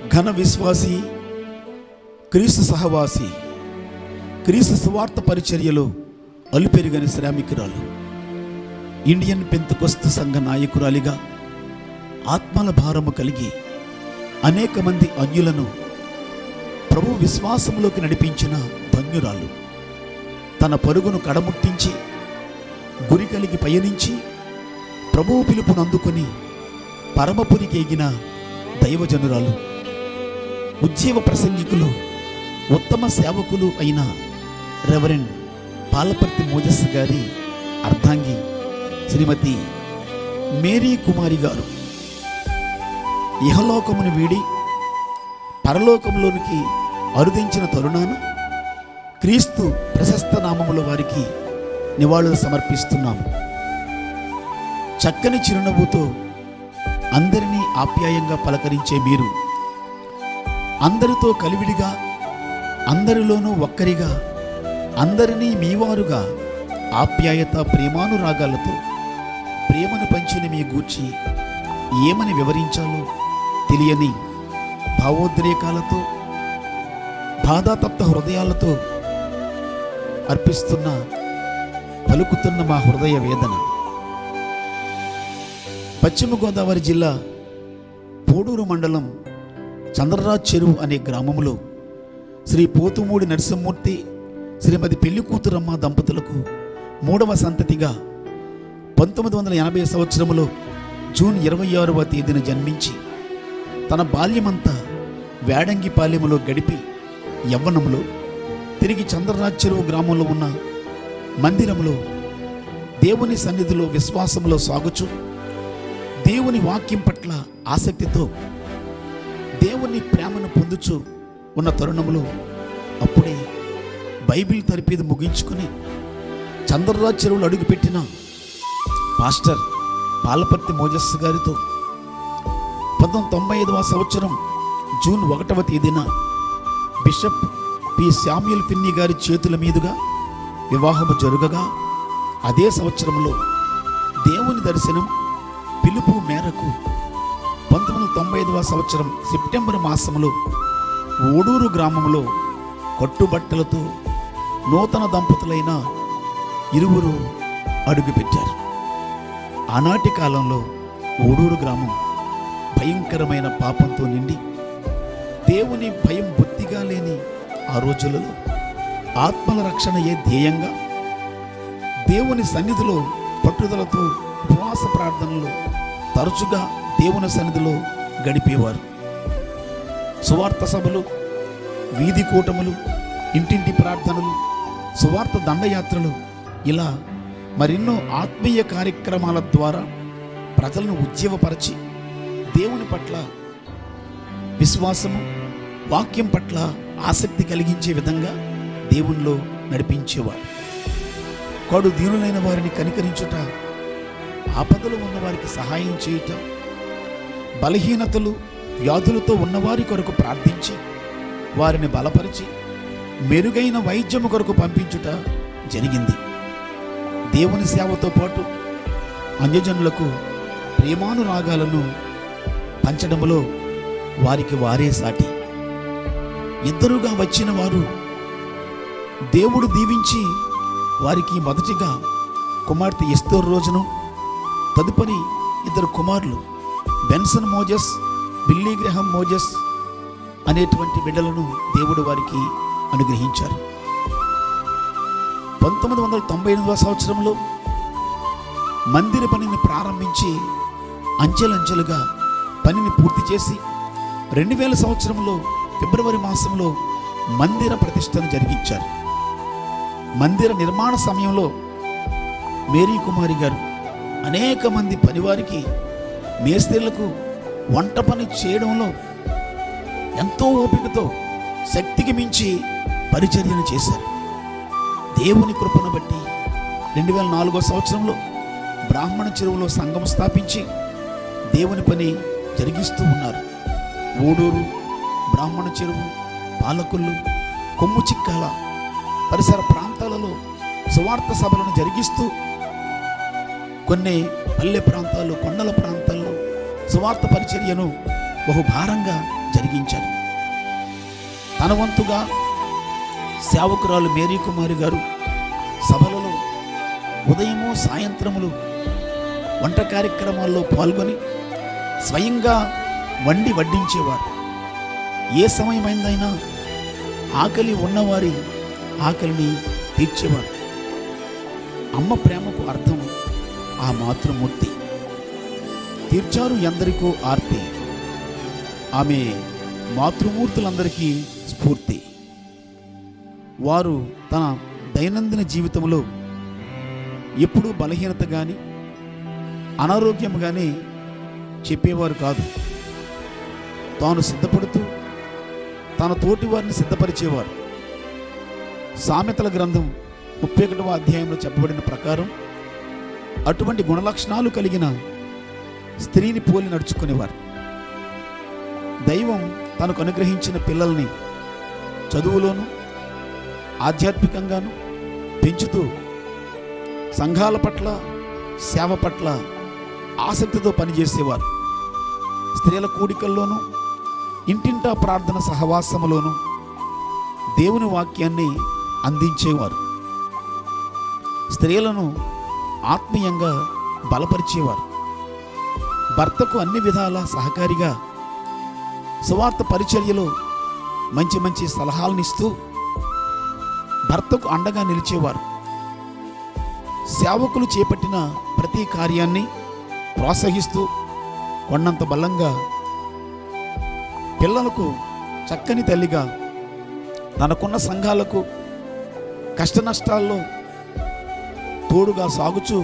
ఘన విశ్వాసి క్రీస్తు సహవాసి క్రీస్తు సువార్త పరిచర్యలో అలుపెరుగని శ్రామికురాలు ఇండియన్ పెంతకొస్తు సంఘ నాయకురాలిగా ఆత్మల భారము కలిగి అనేక మంది అన్యులను ప్రభు విశ్వాసంలోకి నడిపించిన ధన్యురాలు తన పరుగును కడముట్టించి గురి కలిగి పయనించి ప్రభువు పిలుపును అందుకొని పరమపురికి ఎగిన దైవజనురాలు ఉజ్జీవ ప్రసంగికులు ఉత్తమ సేవకులు అయిన రెవరెండ్ పాలపర్తి మోజస్ గారి అర్ధాంగి శ్రీమతి మేరీ కుమారి గారు ఇహలోకమును వీడి పరలోకంలోనికి అరుదించిన తరుణాన క్రీస్తు ప్రశస్త నామముల వారికి నివాళులు సమర్పిస్తున్నాము చక్కని చిరునవ్వుతో అందరినీ ఆప్యాయంగా పలకరించే మీరు అందరితో కలివిడిగా అందరిలోనూ ఒక్కరిగా అందరినీ మీవారుగా ఆప్యాయత ప్రేమానురాగాలతో ప్రేమను పంచిన మీ గూర్చి ఏమని వివరించాలో తెలియని భావోద్రేకాలతో బాధాతప్త హృదయాలతో అర్పిస్తున్న పలుకుతున్న మా హృదయ వేదన పశ్చిమ గోదావరి జిల్లా పోడూరు మండలం చంద్రరాజ్ చెరువు అనే గ్రామంలో శ్రీ పోతుమూడి నరసింహమూర్తి శ్రీమతి పెళ్లి కూతురమ్మ దంపతులకు మూడవ సంతతిగా పంతొమ్మిది వందల ఎనభై సంవత్సరంలో జూన్ ఇరవై ఆరవ తేదీన జన్మించి తన బాల్యమంతా వేడంగిపాలెములో గడిపి యవ్వనంలో తిరిగి చంద్రరాజ్ చెరువు గ్రామంలో ఉన్న మందిరంలో దేవుని సన్నిధిలో విశ్వాసంలో సాగుచు దేవుని వాక్యం పట్ల ఆసక్తితో దేవుని ప్రేమను పొందుచు ఉన్న తరుణంలో అప్పుడే బైబిల్ తరిపేది ముగించుకొని చంద్రరాజ్ చెరువులు అడుగుపెట్టిన పాస్టర్ పాలపర్తి మోజస్ గారితో పంతొమ్మిది తొంభై ఐదవ సంవత్సరం జూన్ ఒకటవ తేదీన బిషప్ పి శామ్యుల్ ఫిన్నీ గారి చేతుల మీదుగా వివాహము జరుగగా అదే సంవత్సరంలో దేవుని దర్శనం పిలుపు మేరకు పంతొమ్మిది వందల తొంభై ఐదవ సంవత్సరం సెప్టెంబర్ మాసంలో ఓడూరు గ్రామంలో కట్టుబట్టలతో నూతన దంపతులైన ఇరువురు అడుగుపెట్టారు ఆనాటి కాలంలో ఓడూరు గ్రామం భయంకరమైన పాపంతో నిండి దేవుని భయం బొత్తిగా లేని ఆ రోజులలో ఆత్మల రక్షణయే ధ్యేయంగా దేవుని సన్నిధిలో పట్టుదలతో ఉపవాస ప్రార్థనలు తరచుగా దేవుని సన్నిధిలో గడిపేవారు సువార్త సభలు వీధి కూటములు ఇంటింటి ప్రార్థనలు సువార్త దండయాత్రలు ఇలా మరెన్నో ఆత్మీయ కార్యక్రమాల ద్వారా ప్రజలను ఉజ్జీవపరచి దేవుని పట్ల విశ్వాసము వాక్యం పట్ల ఆసక్తి కలిగించే విధంగా దేవునిలో నడిపించేవారు కడు దీనులైన వారిని కనికరించుట ఆపదలు ఉన్న వారికి సహాయం చేయుట బలహీనతలు వ్యాధులతో ఉన్నవారి కొరకు ప్రార్థించి వారిని బలపరిచి మెరుగైన వైద్యము కొరకు పంపించుట జరిగింది దేవుని సేవతో పాటు అన్యజనులకు ప్రేమానురాగాలను పంచడములో వారికి వారే సాటి ఇద్దరుగా వచ్చిన వారు దేవుడు దీవించి వారికి మొదటిగా కుమార్తె ఎస్తోర్ రోజును తదుపరి ఇద్దరు కుమారులు బెన్సన్ మోజస్ బిల్లీ గ్రహం మోజస్ అనేటువంటి బిడ్డలను దేవుడు వారికి అనుగ్రహించారు పంతొమ్మిది వందల తొంభై ఎనిమిదవ సంవత్సరంలో మందిర పనిని ప్రారంభించి అంచెలంచెలుగా పనిని పూర్తి చేసి రెండు వేల సంవత్సరంలో ఫిబ్రవరి మాసంలో మందిర ప్రతిష్టను జరిగించారు మందిర నిర్మాణ సమయంలో మేరీ కుమారి గారు అనేక మంది పనివారికి మేస్త్రీలకు వంట పని చేయడంలో ఎంతో ఓపికతో శక్తికి మించి పరిచర్యను చేశారు దేవుని కృపను బట్టి రెండు వేల నాలుగో సంవత్సరంలో బ్రాహ్మణ చెరువులో సంఘం స్థాపించి దేవుని పని జరిగిస్తూ ఉన్నారు ఊడూరు బ్రాహ్మణ చెరువు పాలకొల్లు కొమ్ము చిక్కాల పరిసర ప్రాంతాలలో సువార్త సభలను జరిగిస్తూ కొన్ని పల్లె ప్రాంతాల్లో కొండల ప్రాంతాల్లో సువార్త పరిచర్యను బహు భారంగా జరిగించారు తన వంతుగా సేవకురాలు మేరీ కుమారి గారు సభలలో ఉదయము సాయంత్రములు వంట కార్యక్రమాల్లో పాల్గొని స్వయంగా వండి వడ్డించేవారు ఏ సమయమైందైనా ఆకలి ఉన్నవారి ఆకలిని తీర్చేవారు అమ్మ ప్రేమకు అర్థం ఆ మాతృమూర్తి తీర్చారు ఎందరికో ఆర్తి ఆమె మాతృమూర్తులందరికీ స్ఫూర్తి వారు తన దైనందిన జీవితంలో ఎప్పుడూ బలహీనత కానీ అనారోగ్యం కానీ చెప్పేవారు కాదు తాను సిద్ధపడుతూ తన తోటి వారిని సిద్ధపరిచేవారు సామెతల గ్రంథం ముప్పై ఒకటవ అధ్యాయంలో చెప్పబడిన ప్రకారం అటువంటి గుణలక్షణాలు కలిగిన స్త్రీని పోలి నడుచుకునేవారు దైవం తనకు అనుగ్రహించిన పిల్లల్ని చదువులోను ఆధ్యాత్మికంగాను పెంచుతూ సంఘాల పట్ల సేవ పట్ల ఆసక్తితో పనిచేసేవారు స్త్రీల కూడికల్లోనూ ఇంటింటా ప్రార్థన సహవాసములోను దేవుని వాక్యాన్ని అందించేవారు స్త్రీలను ఆత్మీయంగా బలపరిచేవారు భర్తకు అన్ని విధాల సహకారిగా సువార్త పరిచర్యలో మంచి మంచి సలహాలను ఇస్తూ భర్తకు అండగా నిలిచేవారు సేవకులు చేపట్టిన ప్రతి కార్యాన్ని ప్రోత్సహిస్తూ కొండంత బలంగా పిల్లలకు చక్కని తల్లిగా తనకున్న సంఘాలకు కష్ట నష్టాల్లో తోడుగా సాగుచూ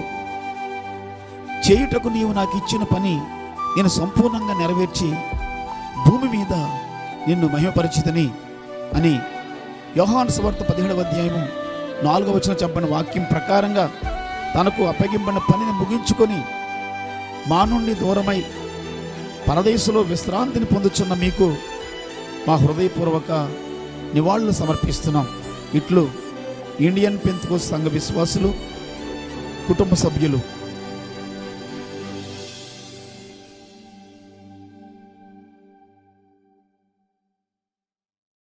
చేయుటకు నీవు నాకు ఇచ్చిన పని నేను సంపూర్ణంగా నెరవేర్చి భూమి మీద నిన్ను మహిమపరిచితని అని యోహాను సువార్త పదిహేడవ అధ్యాయము నాలుగవ వచనం చెప్పిన వాక్యం ప్రకారంగా తనకు అప్పగింపడిన పనిని ముగించుకొని మా నుండి దూరమై పరదేశంలో విశ్రాంతిని పొందుచున్న మీకు మా హృదయపూర్వక నివాళులు సమర్పిస్తున్నాం ఇట్లు ఇండియన్ పెంతుకో సంఘ విశ్వాసులు కుటుంబ సభ్యులు